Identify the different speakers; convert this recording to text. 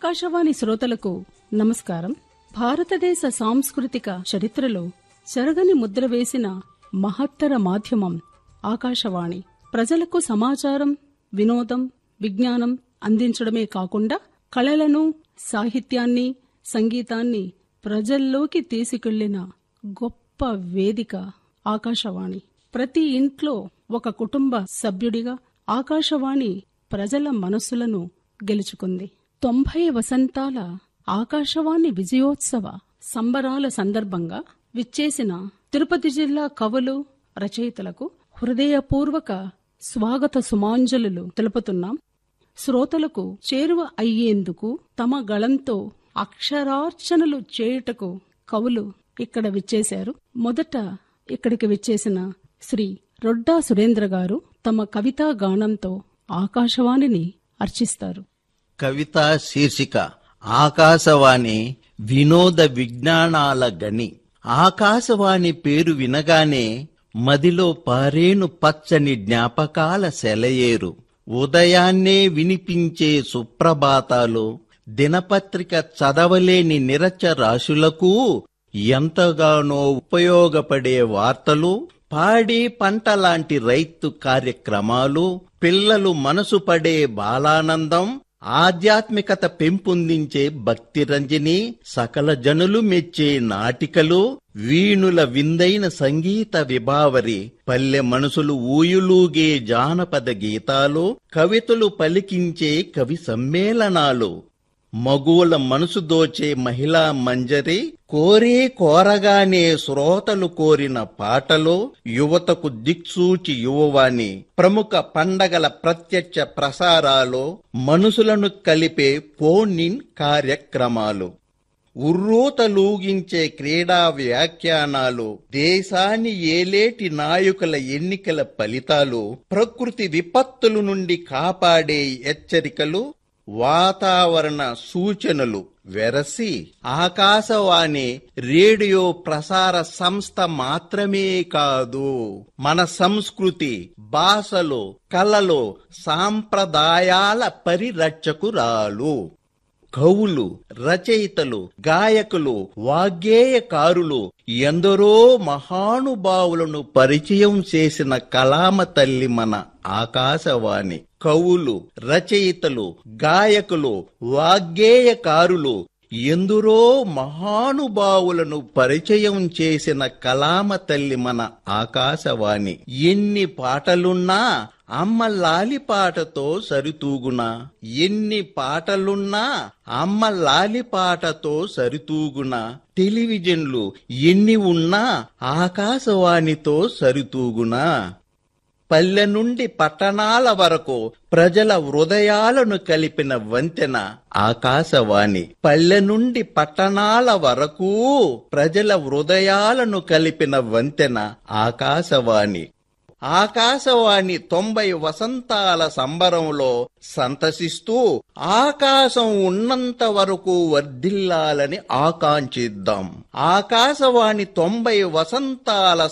Speaker 1: ఆకాశవాణి శ్రోతలకు నమస్కారం భారతదేశ సాంస్కృతిక చరిత్రలో చెరగని ముద్ర వేసిన మహత్తర మాధ్యమం ఆకాశవాణి ప్రజలకు సమాచారం వినోదం విజ్ఞానం అందించడమే కాకుండా కళలను సాహిత్యాన్ని సంగీతాన్ని ప్రజల్లోకి తీసుకెళ్లిన గొప్ప వేదిక ఆకాశవాణి ప్రతి ఇంట్లో ఒక కుటుంబ సభ్యుడిగా ఆకాశవాణి ప్రజల మనస్సులను గెలుచుకుంది తొంభై వసంతాల ఆకాశవాణి విజయోత్సవ సంబరాల సందర్భంగా విచ్చేసిన తిరుపతి జిల్లా కవులు రచయితలకు హృదయపూర్వక స్వాగత సుమాంజలు తెలుపుతున్నాం శ్రోతలకు చేరువ అయ్యేందుకు తమ గళంతో అక్షరార్చనలు చేయుటకు కవులు ఇక్కడ విచ్చేశారు మొదట ఇక్కడికి విచ్చేసిన శ్రీ రొడ్డా సురేంద్ర గారు తమ కవితా గానంతో ఆకాశవాణిని అర్చిస్తారు
Speaker 2: కవిత శీర్షిక ఆకాశవాణి వినోద విజ్ఞానాల గని ఆకాశవాణి పేరు వినగానే మదిలో పారేను పచ్చని జ్ఞాపకాల సెలయేరు ఉదయాన్నే వినిపించే సుప్రభాతాలు దినపత్రిక చదవలేని నిరచరాశులకు ఎంతగానో ఉపయోగపడే వార్తలు పాడి పంట లాంటి రైతు కార్యక్రమాలు పిల్లలు మనసు పడే బాలానందం ఆధ్యాత్మికత పెంపొందించే భక్తి రంజని సకల జనులు మెచ్చే నాటికలు వీణుల విందైన సంగీత విభావరి పల్లె మనసులు ఊయులూగే జానపద గీతాలు కవితలు పలికించే కవి సమ్మేళనాలు మగువుల మనసు దోచే మహిళా మంజరి కోరే కోరగానే శ్రోతలు కోరిన పాటలు యువతకు దిక్సూచి యువవాణి ప్రముఖ పండగల ప్రత్యక్ష ప్రసారాలు మనసులను కలిపే ఫోన్ ఇన్ కార్యక్రమాలు ఉర్రూతలూగించే క్రీడా వ్యాఖ్యానాలు దేశాన్ని ఏలేటి నాయకుల ఎన్నికల ఫలితాలు ప్రకృతి విపత్తుల నుండి కాపాడే హెచ్చరికలు వాతావరణ సూచనలు వెరసి ఆకాశవాణి రేడియో ప్రసార సంస్థ మాత్రమే కాదు మన సంస్కృతి భాషలు కళలు సాంప్రదాయాల పరిరక్షకురాలు కవులు రచయితలు గాయకులు వాగ్గేయకారులు ఎందరో మహానుభావులను పరిచయం చేసిన కలామ తల్లి మన ఆకాశవాణి కవులు రచయితలు గాయకులు వాగ్గేయకారులు ఎందరో మహానుభావులను పరిచయం చేసిన కలామ తల్లి మన ఆకాశవాణి ఎన్ని పాటలున్నా అమ్మ లాలి పాటతో సరితూగునా ఎన్ని పాటలున్నా అమ్మ లాలి పాటతో సరితూగునా టెలివిజన్లు ఎన్ని ఉన్నా ఆకాశవాణితో సరితూగునా పల్లె నుండి పట్టణాల వరకు ప్రజల హృదయాలను కలిపిన వంతెన ఆకాశవాణి పల్లె నుండి పట్టణాల వరకు ప్రజల హృదయాలను కలిపిన వంతెన ఆకాశవాణి ఆకాశవాణి తొంభై వసంతాల సంబరంలో సంతసిస్తూ ఆకాశం ఉన్నంత వరకు వర్ధిల్లాలని ఆకాంక్షిద్దాం ఆకాశవాణి తొంభై వసంతాల